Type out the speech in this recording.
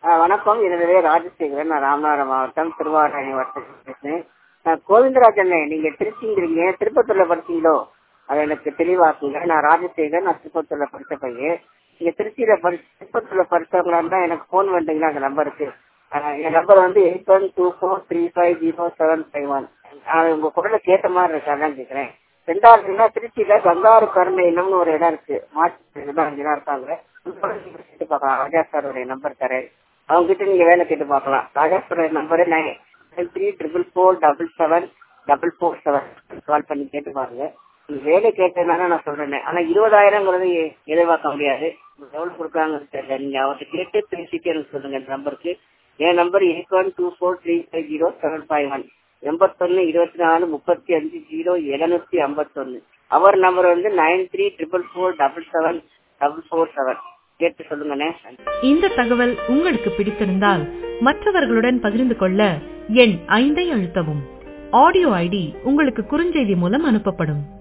ஆ, வணக்கம் எனது பேர் ராஜசேகரன் நான் ராமநாதபுரம் மாவட்டம் திருவாரூர் வட்டத்தில் பேசுறேன் நான் கோவிந்தராஜன் நீங்க திருச்சிங்கிறீங்க திருப்பத்தூர்ல படிச்சீங்களோ அதை எனக்கு தெளிவாக்குங்க நான் ராஜசேகர் நான் திருப்பத்தூர்ல படிச்ச பையன் நீங்க திருச்சியில படி திருப்பத்தூர்ல படிச்சவங்களா இருந்தா எனக்கு போன் பண்ணீங்கன்னா அந்த நம்பருக்கு என் நம்பர் வந்து eight one two four three five zero seven five one உங்க குரலை கேட்ட மாதிரி இருக்கு அதான் கேட்கிறேன் ரெண்டாவதுன்னா திருச்சியில கங்காரு கருணையினம்னு ஒரு இடம் இருக்கு மாற்று தான் அஞ்சு தான் இருக்காங்க உங்க குரலை நீங்க கேட்டு பார்க்கலாம் ராஜா சாருடைய நம்பர் தரேன் அவங்க கிட்ட நீங்க வேலை கேட்டு பார்க்கலாம் ராஜா சாருடைய number nine three triple four double seven double four seven call பண்ணி கேட்டு பாருங்க நீங்க வேலை கேட்டதுனால நான் சொல்றேன் ஆனா இருபதாயிரங்கிறது எதிர்பார்க்க முடியாது எவ்வளவு கொடுக்குறாங்கன்னு தெரியல நீங்க அவர்கிட்ட கேட்டு பேசிட்டு எனக்கு சொல்லுங்க இந்த நம்பருக்கு என் number eight one two four three five zero seven five one எண்பத்தொன்னு இருபத்தி நாலு முப்பத்தி அஞ்சு ஜீரோ எழுநூத்தி ஐம்பத்தொன்னு அவர் நம்பர் வந்து nine three triple four double seven double four seven கேட்டு சொல்லுங்கண்ணே இந்த தகவல் உங்களுக்கு பிடித்திருந்தால் மற்றவர்களுடன் பகிர்ந்து கொள்ள எண் ஐந்தை அழுத்தவும் ஆடியோ ஐடி உங்களுக்கு குறுஞ்செய்தி மூலம் அனுப்பப்படும்